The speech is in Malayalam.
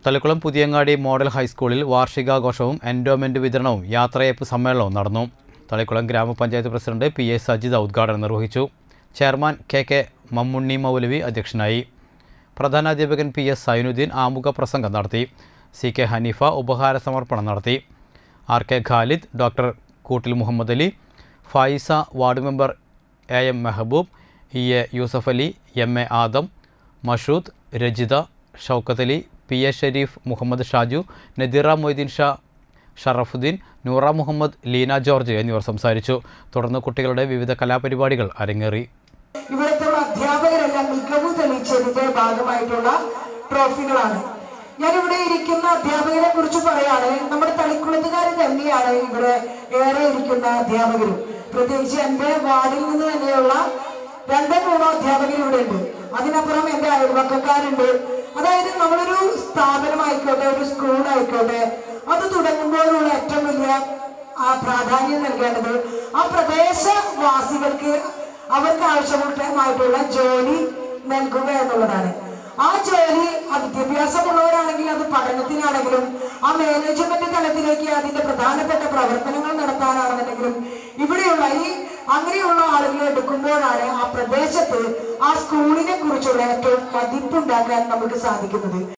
തളിക്കുളം പുതിയങ്ങാടി മോഡൽ ഹൈസ്കൂളിൽ വാർഷികാഘോഷവും എൻഡോമെന്റ് വിതരണവും യാത്രയയപ്പ് സമ്മേളനവും നടന്നു തളിക്കുളം ഗ്രാമപഞ്ചായത്ത് പ്രസിഡന്റ് പി എ സജിത ഉദ്ഘാടനം നിർവഹിച്ചു chairman K K Mammunni Moulavi അധ്യക്ഷനായി പ്രധാനാധ്യാപകൻ പി എസ് സൈനുദ്ദീൻ ആമുഖ പ്രസംഗം നടത്തി സി കെ ഹനീഫ ഉപഹാര സമർപ്പണം നടത്തി R K Khalid doctor Koottil Mohammed Ali Fayisa ward member A M Mehaboob E A Yusuf Ali M A Adam Mashood Rajitha Shoukath Ali P A Shareef Mohammed Shaju Nadeera Moideen Sha Sharafudheen Noora Mohammed Leena George എന്നിവർ സംസാരിച്ചു തുടർന്ന് കുട്ടികളുടെ വിവിധ കലാപരിപാടികൾ അരങ്ങേറി ഇവിടുത്തെ അധ്യാപകരെല്ലാം മികവ് തെളിയിച്ചതിന്റെ ഭാഗമായിട്ടുള്ള ട്രോഫികളാണ് ഞാനിവിടെ ഇരിക്കുന്ന അധ്യാപകരെ കുറിച്ച് പറയാണ് നമ്മുടെ തളിക്കുളത്തുകാർ തന്നെയാണ് ഇവിടെ ഏറെ ഇരിക്കുന്ന അധ്യാപകരും പ്രത്യേകിച്ച് എന്റെ വാർഡിൽ നിന്ന് തന്നെയുള്ള രണ്ടോ മൂന്നോ അധ്യാപകർ ഇവിടെ ഉണ്ട് അതിനപ്പുറം എന്റെ അയൽവക്കക്കാരുണ്ട് അതായത് നമ്മളൊരു സ്ഥാപനമായിക്കോട്ടെ ഒരു സ്കൂൾ ആയിക്കോട്ടെ അത് തുടങ്ങുമ്പോഴുള്ള ഏറ്റവും വലിയ ആ പ്രാധാന്യം നൽകേണ്ടത് ആ പ്രദേശവാസികൾക്ക് അവർക്ക് ആവശ്യമായിട്ടുള്ള ജോലി നൽകുക എന്നുള്ളതാണ് ആ ജോലി ആ വിദ്യാഭ്യാസമുള്ളവരാണെങ്കിൽ അത് പഠനത്തിനാണെങ്കിലും ആ മാനേജ്മെന്റ് തലത്തിലേക്ക് അതിന്റെ പ്രധാനപ്പെട്ട പ്രവർത്തനങ്ങൾ നടത്താനാണെന്നുണ്ടെങ്കിലും ഇവിടെയുള്ള ഈ അങ്ങനെയുള്ള ആളുകളെ എടുക്കുമ്പോഴാണ് ആ പ്രദേശത്ത് ആ സ്കൂളിനെ കുറിച്ചുള്ള ഏറ്റവും മതിപ്പുണ്ടാക്കാൻ നമുക്ക് സാധിക്കുന്നത്